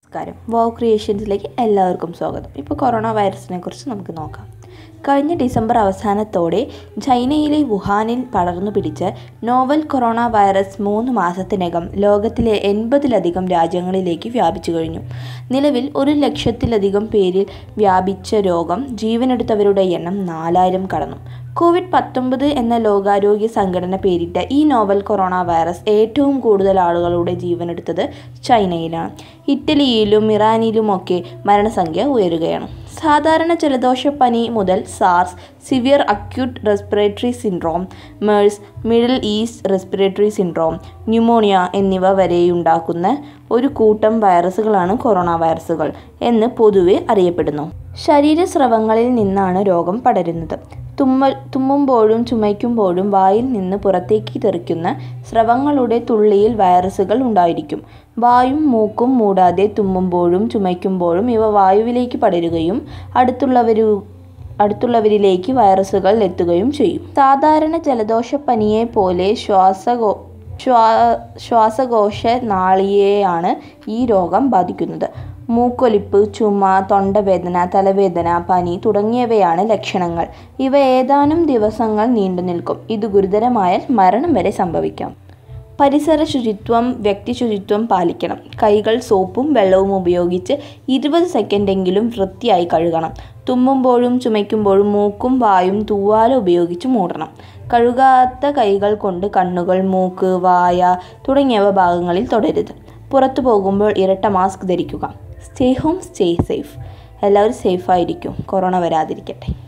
നമസ്കാരം വോവ് ക്രിയേഷൻസിലേക്ക് എല്ലാവർക്കും സ്വാഗതം ഇപ്പോൾ കൊറോണ വൈറസിനെ കുറിച്ച് നമുക്ക് നോക്കാം കഴിഞ്ഞ ഡിസംബർ അവസാനത്തോടെ ചൈനയിലെ വുഹാനിൽ പടർന്നു പിടിച്ച നോവൽ കൊറോണ വൈറസ് മൂന്ന് മാസത്തിനകം ലോകത്തിലെ എൺപതിലധികം രാജ്യങ്ങളിലേക്ക് വ്യാപിച്ചു കഴിഞ്ഞു നിലവിൽ ഒരു ലക്ഷത്തിലധികം പേരിൽ വ്യാപിച്ച രോഗം ജീവനെടുത്തവരുടെ എണ്ണം നാലായിരം കടന്നു കോവിഡ് പത്തൊമ്പത് എന്ന ലോകാരോഗ്യ സംഘടന പേരിട്ട ഈ നോവൽ കൊറോണ വൈറസ് ഏറ്റവും കൂടുതൽ ആളുകളുടെ ജീവനെടുത്തത് ചൈനയിലാണ് ഇറ്റലിയിലും ഇറാനിലുമൊക്കെ മരണസംഖ്യ ഉയരുകയാണ് സാധാരണ ജലദോഷപ്പനി മുതൽ SARS severe acute respiratory syndrome MERS middle east respiratory syndrome pneumonia എന്നിവ വരെയുണ്ടാക്കുന്ന ഒരു കൂട്ടം വൈറസുകളാണ് കൊറോണ വൈറസുകൾ എന്ന് പൊതുവെ അറിയപ്പെടുന്നു ശരീരസ്രവങ്ങളിൽ നിന്നാണ് രോഗം പടരുന്നത് തുമ്മൽ തുമ്മുമ്പോഴും ചുമയ്ക്കുമ്പോഴും വായിൽ നിന്ന് പുറത്തേക്ക് തെറിക്കുന്ന സ്രവങ്ങളുടെ തുള്ളിയിൽ വൈറസുകൾ ഉണ്ടായിരിക്കും വായും മൂക്കും മൂടാതെ തുമ്മുമ്പോഴും ചുമയ്ക്കുമ്പോഴും ഇവ വായുവിലേക്ക് പടരുകയും അടുത്തുള്ളവരു അടുത്തുള്ളവരിലേക്ക് വൈറസുകൾ എത്തുകയും ചെയ്യും സാധാരണ ജലദോഷപ്പനിയെ പോലെ ശ്വാസകോ ശ്വാ ശ്വാസകോശ നാളിയെയാണ് ഈ രോഗം ബാധിക്കുന്നത് മൂക്കൊലിപ്പ് ചുമ തൊണ്ടവേദന തലവേദന പനി തുടങ്ങിയവയാണ് ലക്ഷണങ്ങൾ ഇവ ഏതാനും ദിവസങ്ങൾ നീണ്ടു നിൽക്കും ഇത് ഗുരുതരമായാൽ മരണം വരെ സംഭവിക്കാം പരിസര ശുചിത്വം വ്യക്തി ശുചിത്വം പാലിക്കണം കൈകൾ സോപ്പും വെള്ളവും ഉപയോഗിച്ച് ഇരുപത് സെക്കൻഡെങ്കിലും വൃത്തിയായി കഴുകണം തുമ്മുമ്പോഴും ചുമയ്ക്കുമ്പോഴും മൂക്കും വായും തൂവാല ഉപയോഗിച്ച് മൂടണം കഴുകാത്ത കൈകൾ കൊണ്ട് കണ്ണുകൾ മൂക്ക് വായ തുടങ്ങിയവ ഭാഗങ്ങളിൽ തൊടരുത് പുറത്തു പോകുമ്പോൾ ഇരട്ട മാസ്ക് ധരിക്കുക സ്റ്റേ ഹോം സ്റ്റേ സേഫ് എല്ലാവരും സേഫായിരിക്കും കൊറോണ വരാതിരിക്കട്ടെ